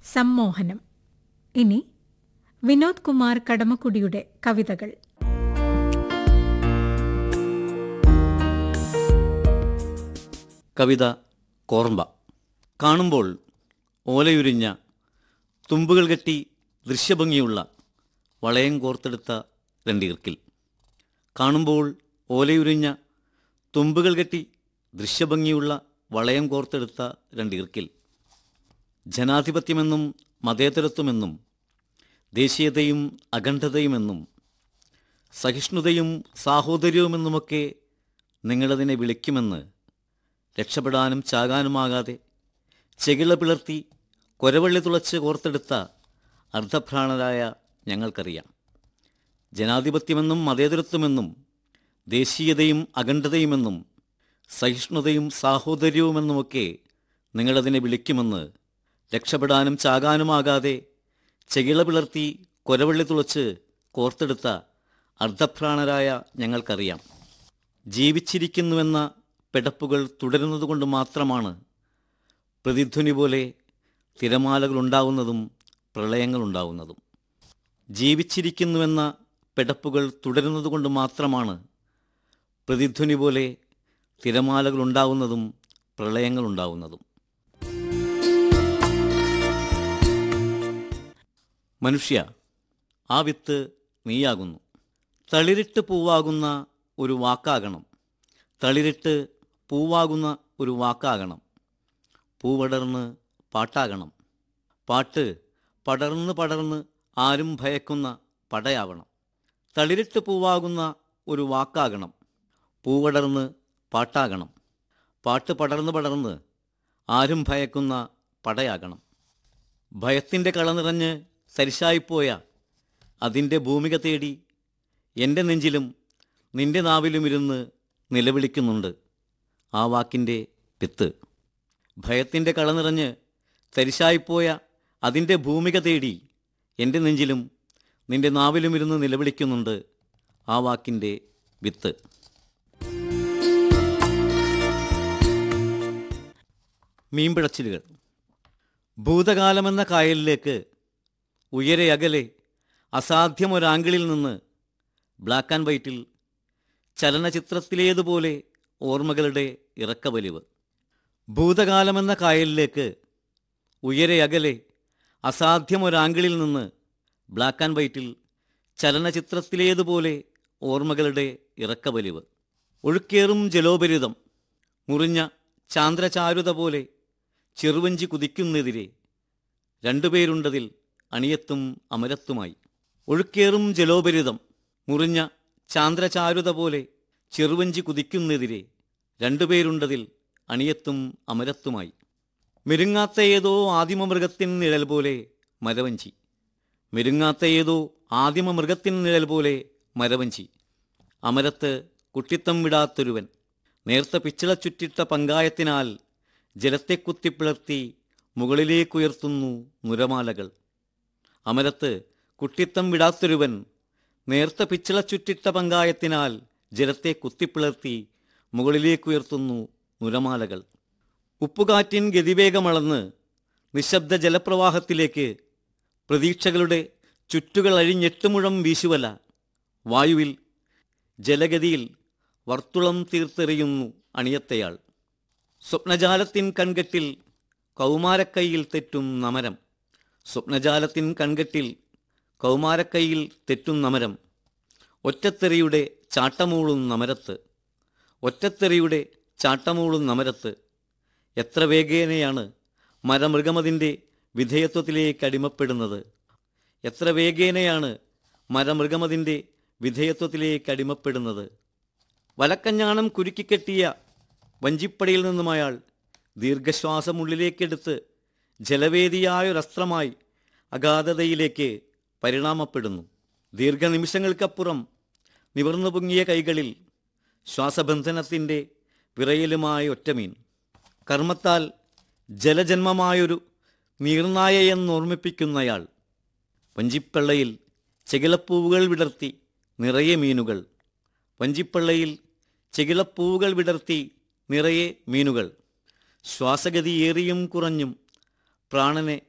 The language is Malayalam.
സമ്മോഹനം ഇനി വിനോദ് കുമാർ കടമക്കുടിയുടെ കവിതകൾ കവിത കോർമ്പ കാണുമ്പോൾ ഓലയുരിഞ്ഞ തുമ്പുകൾ കെട്ടി ദൃശ്യഭംഗിയുള്ള വളയം കോർത്തെടുത്ത രണ്ടീർക്കിൽ കാണുമ്പോൾ ഓലയുരിഞ്ഞ തുമ്പുകൾ കെട്ടി ദൃശ്യഭംഗിയുള്ള വളയം കോർത്തെടുത്ത രണ്ടീർക്കിൽ ജനാധിപത്യമെന്നും മതേതരത്വമെന്നും ദേശീയതയും അഖണ്ഡതയുമെന്നും സഹിഷ്ണുതയും സാഹോദര്യവുമെന്നുമൊക്കെ നിങ്ങളതിനെ വിളിക്കുമെന്ന് രക്ഷപ്പെടാനും ചാകാനുമാകാതെ ചെകിള പിളർത്തി കൊരവള്ളി തുളച്ച് കോർത്തെടുത്ത അർദ്ധഭ്രാണരായ ഞങ്ങൾക്കറിയാം ജനാധിപത്യമെന്നും മതേതരത്വമെന്നും ദേശീയതയും അഖണ്ഡതയുമെന്നും സഹിഷ്ണുതയും സാഹോദര്യവുമെന്നുമൊക്കെ നിങ്ങളതിനെ വിളിക്കുമെന്ന് രക്ഷപ്പെടാനും ചാകാനുമാകാതെ ചെകിള പിളർത്തി കൊരവള്ളി തുളച്ച് കോർത്തെടുത്ത അർദ്ധഭ്രാണരായ ഞങ്ങൾക്കറിയാം ജീവിച്ചിരിക്കുന്നുവെന്ന പിടപ്പുകൾ തുടരുന്നതുകൊണ്ട് മാത്രമാണ് പ്രതിധ്വനി പോലെ തിരമാലകളുണ്ടാവുന്നതും പ്രളയങ്ങളുണ്ടാവുന്നതും ജീവിച്ചിരിക്കുന്നുവെന്ന പിടപ്പുകൾ തുടരുന്നതുകൊണ്ട് മാത്രമാണ് പ്രതിധ്വനി പോലെ തിരമാലകളുണ്ടാവുന്നതും പ്രളയങ്ങളുണ്ടാവുന്നതും മനുഷ്യ ആ വിത്ത് നീയാകുന്നു തളിരിട്ട് പൂവാകുന്ന ഒരു വാക്കാകണം തളിരിട്ട് പൂവാകുന്ന ഒരു വാക്കാകണം പൂവടർന്ന് പാട്ടാകണം പാട്ട് പടർന്ന് പടർന്ന് ആരും ഭയക്കുന്ന പടയാവണം തളിരിട്ട് പൂവാകുന്ന ഒരു വാക്കാകണം പൂവടർന്ന് പാട്ടാകണം പാട്ട് പടർന്ന് പടർന്ന് ആരും ഭയക്കുന്ന പടയാകണം ഭയത്തിൻ്റെ കള നിറഞ്ഞ് തരിശായിപ്പോയ അതിൻ്റെ ഭൂമിക തേടി എൻ്റെ നെഞ്ചിലും നിന്റെ നാവിലും ഇരുന്ന് നിലവിളിക്കുന്നുണ്ട് ആ വാക്കിൻ്റെ വിത്ത് ഭയത്തിൻ്റെ കള നിറഞ്ഞ് തരിശായിപ്പോയ അതിൻ്റെ ഭൂമിക തേടി എൻ്റെ നെഞ്ചിലും നിന്റെ നാവിലും ഇരുന്ന് നിലവിളിക്കുന്നുണ്ട് ആ വാക്കിൻ്റെ വിത്ത് മീൻപിടച്ചിലുകൾ ഭൂതകാലമെന്ന കായലിലേക്ക് ഉയരെ അകലെ അസാധ്യമൊരാങ്കിളിൽ നിന്ന് ബ്ലാക്ക് ആൻഡ് വൈറ്റിൽ ചലനചിത്രത്തിലേതുപോലെ ഓർമ്മകളുടെ ഇറക്കവലിവ് ഭൂതകാലമെന്ന കായലിലേക്ക് ഉയരെ അകലെ അസാധ്യമൊരാങ്കിളിൽ നിന്ന് ബ്ലാക്ക് ആൻഡ് വൈറ്റിൽ ചലനചിത്രത്തിലേതുപോലെ ഓർമ്മകളുടെ ഇറക്കവലിവ് ഒഴുക്കേറും ജലോപരിതം മുറിഞ്ഞ ചാന്ദ്രചാരുത പോലെ ചെറുവഞ്ചി കുതിക്കുന്നെതിരെ രണ്ടുപേരുണ്ടതിൽ അണിയത്തും അമരത്തുമായി ഒഴുക്കേറും ജലോപരിതം മുറിഞ്ഞ ചാന്ദ്രചാരുത പോലെ ചെറുവഞ്ചി കുതിക്കുന്നെതിരെ രണ്ടുപേരുണ്ടതിൽ അണിയത്തും അമരത്തുമായി മെരുങ്ങാത്ത ഏതോ ആദിമമൃഗത്തിൻ നിഴൽ പോലെ മരവഞ്ചി മെരുങ്ങാത്ത ഏതോ ആദിമമൃഗത്തിൻ നിഴൽ പോലെ മരവഞ്ചി അമരത്ത് കുട്ടിത്തം വിടാത്തൊരുവൻ നേർത്ത പിച്ചിള ചുറ്റിട്ട പങ്കായത്തിനാൽ ജലത്തെ കുത്തിപ്പിളർത്തി മുകളിലേക്കുയർത്തുന്നു നുരമാലകൾ അമരത്ത് കുട്ടിത്തം വിടാത്തൊരുവൻ നേർത്ത പിച്ചിള ചുറ്റിട്ട പങ്കായത്തിനാൽ ജലത്തെ കുത്തിപ്പിളർത്തി മുകളിലേക്കുയർത്തുന്നു നുരമാലകൾ ഉപ്പുകാറ്റിൻ ഗതിവേഗമളന്ന് നിശബ്ദ ജലപ്രവാഹത്തിലേക്ക് പ്രതീക്ഷകളുടെ ചുറ്റുകൾ അഴിഞ്ഞെട്ടുമുഴം വീശുവല വായുവിൽ ജലഗതിയിൽ വർത്തുളം തീർത്തെറിയുന്നു അണിയത്തയാൾ സ്വപ്നജാലത്തിൻ കൺകെട്ടിൽ കൗമാരക്കൈയിൽ തെറ്റും നമരം സ്വപ്നജാലത്തിൻ കൺകെട്ടിൽ കൗമാരക്കൈയിൽ തെറ്റും നമരം ഒറ്റത്തെറിയുടെ ചാട്ടമൂളും നമരത്ത് ഒറ്റത്തെറിയുടെ ചാട്ടമൂളും നമരത്ത് എത്ര വേഗേനയാണ് മരമൃഗമതിൻ്റെ വിധേയത്വത്തിലേക്ക് അടിമപ്പെടുന്നത് എത്ര വേഗേനയാണ് മരമൃഗമതിൻ്റെ വിധേയത്വത്തിലേക്ക് അടിമപ്പെടുന്നത് വലക്കഞ്ഞാണം കുരുക്കിക്കെട്ടിയ വഞ്ചിപ്പടിയിൽ നിന്നും അയാൾ ദീർഘശ്വാസമുള്ളിലേക്കെടുത്ത് ജലവേദിയായൊരസ്ത്രമായി അഗാധതയിലേക്ക് പരിണാമപ്പെടുന്നു ദീർഘനിമിഷങ്ങൾക്കപ്പുറം നിവർന്നു പൊങ്ങിയ കൈകളിൽ ശ്വാസബന്ധനത്തിൻ്റെ വിറയലുമായ ഒറ്റമീൻ കർമ്മത്താൽ ജലജന്മമായൊരു നീർനായയെന്നോർമ്മിപ്പിക്കുന്നയാൾ വഞ്ചിപ്പള്ളയിൽ ചെകിളപ്പൂവുകൾ വിടർത്തി നിറയെ മീനുകൾ വഞ്ചിപ്പള്ളയിൽ ചെകിളപ്പൂവുകൾ വിടർത്തി നിറയെ മീനുകൾ ശ്വാസഗതി ഏറിയും കുറഞ്ഞും പ്രാണനെ